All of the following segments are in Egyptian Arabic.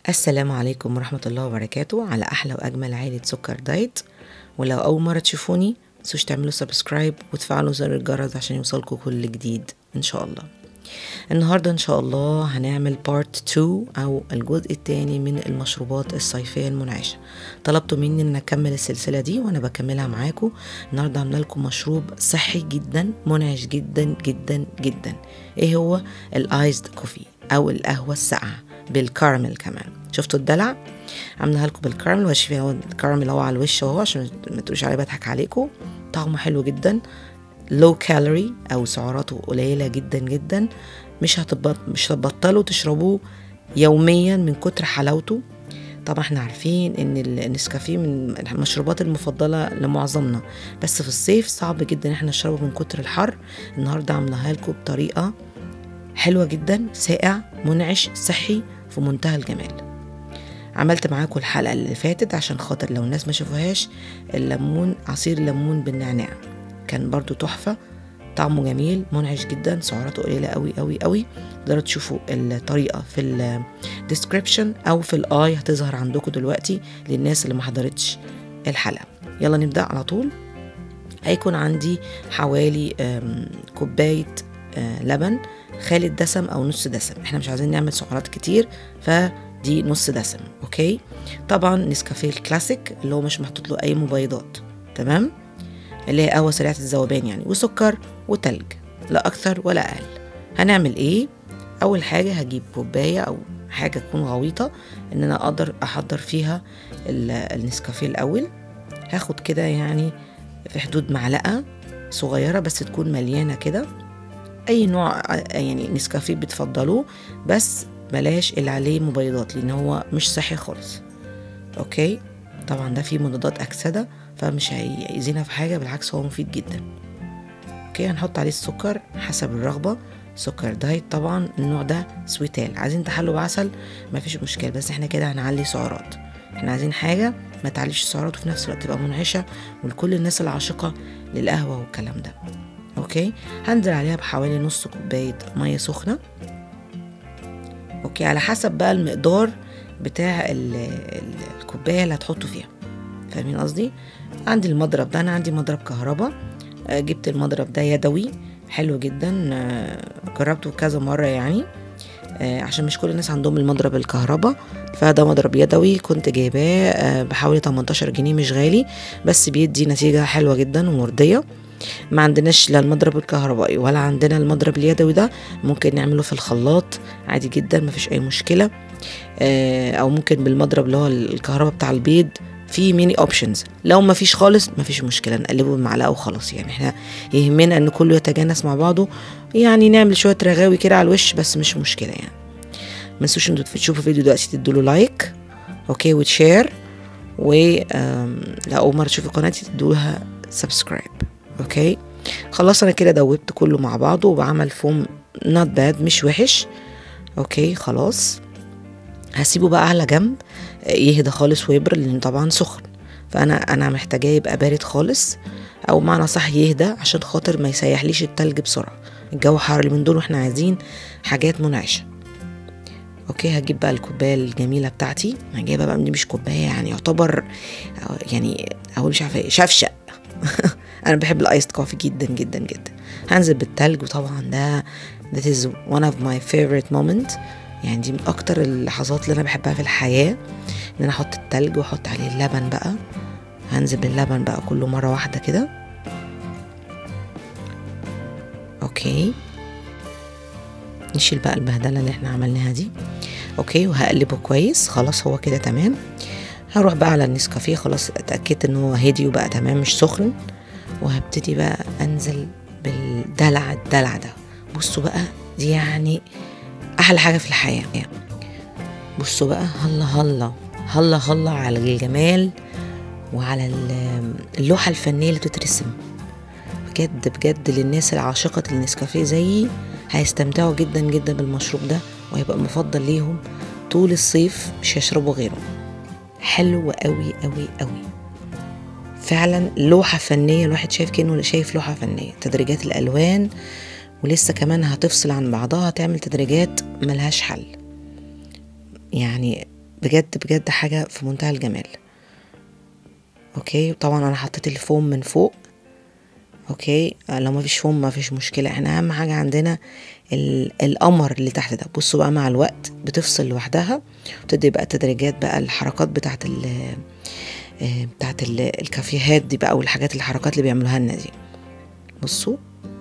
السلام عليكم ورحمة الله وبركاته على أحلى وأجمل عائلة سكر دايت ولو أول مرة تشوفوني متنسوش تعملوا سبسكرايب وتفعلوا زر الجرس عشان يوصلكوا كل جديد إن شاء الله النهاردة إن شاء الله هنعمل بارت 2 أو الجزء الثاني من المشروبات الصيفية المنعشة طلبتوا مني إن أكمل السلسلة دي وأنا بكملها معاكم النهاردة عاملة لكم مشروب صحي جدا منعش جدا جدا جدا إيه هو الآيزد كوفي أو القهوة الساقعة بالكراميل كمان شفتوا الدلع عاملها لكم بالكراميل واشوف هو الكراميل اهو على الوش اهو عشان ما تقولوش عليه بضحك عليكم طعمه حلو جدا لو كالوري او سعراته قليله جدا جدا مش هتبط مش هتبطلوا تشربوه يوميا من كتر حلاوته طبعا احنا عارفين ان النسكافيه من المشروبات المفضله لمعظمنا بس في الصيف صعب جدا احنا نشربه من كتر الحر النهارده عاملاها لكم بطريقه حلوه جدا ساقع منعش صحي في منتهى الجمال عملت معاكم الحلقه اللي فاتت عشان خاطر لو الناس ما شافوهاش الليمون عصير الليمون بالنعناع كان برضو تحفه طعمه جميل منعش جدا سعراته قليله قوي قوي قوي تقدروا تشوفوا الطريقه في الديسكريبشن او في الاي هتظهر عندكم دلوقتي للناس اللي ما حضرتش الحلقه يلا نبدا على طول هيكون عندي حوالي كوبايه لبن خالي الدسم او نص دسم احنا مش عايزين نعمل سعرات كتير فدي نص دسم اوكي طبعا نسكافيه الكلاسيك اللي هو مش محطوط له اي مبيضات تمام اللي هي قهوه سريعه الذوبان يعني وسكر وتلج لا اكثر ولا اقل هنعمل ايه اول حاجه هجيب كوبايه او حاجه تكون غويطه ان انا اقدر احضر فيها النسكافيه الاول هاخد كده يعني في حدود معلقه صغيره بس تكون مليانه كده اي نوع يعني نسكافيه بتفضلوه بس بلاش اللي عليه مبيضات لان هو مش صحي خالص اوكي طبعا ده فيه مضادات اكسده فمش هيأذينا في حاجه بالعكس هو مفيد جدا اوكي هنحط عليه السكر حسب الرغبه سكر دايت طبعا النوع ده سويتال عايزين تحلوا بعسل مفيش مشكله بس احنا كده هنعلي سعرات احنا عايزين حاجه ما تعليش السعرات وفي نفس الوقت تبقى منعشه ولكل الناس العاشقه للقهوه والكلام ده اوكي هنزل عليها بحوالي نص كوبايه ميه سخنه اوكي على حسب بقى المقدار بتاع ال ال الكوبايه اللي هتحطوا فيها فاهمين قصدي عندي المضرب ده انا عندي مضرب كهرباء جبت المضرب ده يدوي حلو جدا جربته كذا مره يعني عشان مش كل الناس عندهم المضرب الكهرباء فده مضرب يدوي كنت جايباه بحوالي 18 جنيه مش غالي بس بيدي نتيجة حلوة جدا ومرضية ما عندناش لا المضرب الكهربائي ولا عندنا المضرب اليدوي ده ممكن نعمله في الخلاط عادي جدا مفيش اي مشكلة او ممكن بالمضرب اللي هو الكهرباء بتاع البيض في ميني اوبشنز لو ما فيش خالص ما فيش مشكله نقلبه بمعلقه وخلاص يعني احنا يهمنا ان كله يتجانس مع بعضه يعني نعمل شويه رغاوي كده على الوش بس مش مشكله يعني ما تنسوش انتوا تشوفوا الفيديو دلوقتي تدوا له لايك اوكي وتشير و لو اول مره تشوفوا قناتي تدوها سبسكرايب اوكي خلاص انا كده دوبت كله مع بعضه وبعمل فوم نوت باد مش وحش اوكي خلاص هسيبه بقى على جنب يهدى خالص ويبرد لان طبعا سخن فانا انا محتاجاه يبقى بارد خالص او معنى صح يهدى عشان خاطر ما يسيحليش التلج بسرعه الجو حار من دول واحنا عايزين حاجات منعشه اوكي هجيب بقى الكوبايه الجميله بتاعتي انا جايبه بقى دي مش كوبايه يعني يعتبر يعني اقول مش عارفه ايه شفشق انا بحب الايست كوفي جدا جدا جدا هنزل بالتلج وطبعا ده that is one of my favorite moment يعني دي من اكتر اللحظات اللي انا بحبها في الحياه ان انا احط التلج واحط عليه اللبن بقى هنزل باللبن بقى كله مره واحده كده اوكي نشيل بقى البهدله اللي احنا عملناها دي اوكي وهقلبه كويس خلاص هو كده تمام هروح بقى على النسكافيه خلاص اتاكدت ان هو هدي وبقى تمام مش سخن وهبتدي بقى انزل بالدلع الدلع ده بصوا بقى دي يعني احلى حاجه في الحياه يعني. بصوا بقى هلا هلا هلا هلا على الجمال وعلى اللوحه الفنيه اللي بتترسم بجد بجد للناس العاشقه النسكافيه زيي هيستمتعوا جدا جدا بالمشروب ده وهيبقى مفضل ليهم طول الصيف مش هيشربوا غيره حلو قوي قوي قوي فعلا لوحة فنية الواحد شايف كأنه شايف لوحة فنية تدريجات الألوان ولسه كمان هتفصل عن بعضها تعمل تدريجات ملهاش حل يعني بجد بجد حاجة في منتهى الجمال اوكي طبعا انا حطيت الفوم من فوق اوكي لو ما فيش فوم ما فيش مشكلة احنا اهم حاجة عندنا القمر اللي تحت ده بصوا بقى مع الوقت بتفصل لوحدها وتبتدي بقى تدريجات بقى الحركات بتاعت ال بتاعت الكافيهات دي بقى والحاجات الحركات اللي بيعملوها لنا دي بصوا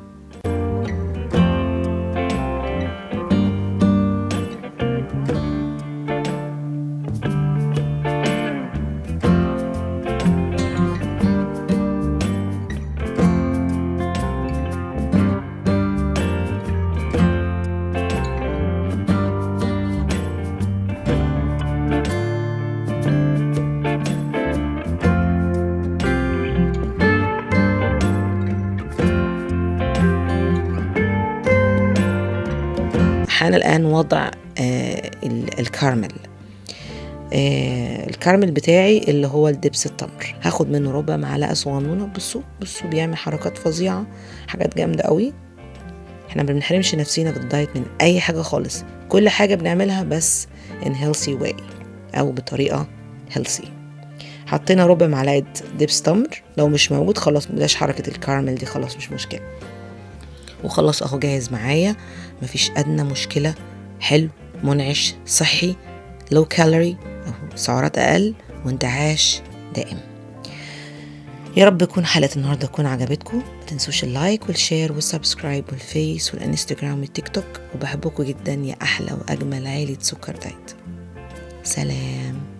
حان الآن وضع آه الكارمل آه الكارمل بتاعي اللي هو الدبس التمر هاخد منه ربع معلقة صغنونة بصوا بصوا بيعمل حركات فظيعة حاجات جامدة قوي احنا ما بنحرمش نفسينا في الدايت من اي حاجة خالص كل حاجة بنعملها بس in healthy way او بطريقة healthy حطينا ربع معلقة دبس تمر لو مش موجود خلاص بلاش حركة الكارمل دي خلاص مش مشكلة وخلاص اهو جاهز معايا مفيش ادنى مشكله حلو منعش صحي لو كالوري اهو سعرات اقل وانتعاش دائم يا رب تكون حلقة النهاردة تكون عجبتكم ما تنسوش اللايك والشير والسبسكرايب والفيس والانستجرام والتيك توك وبحبكم جدا يا أحلى وأجمل عيلة سكر دايت سلام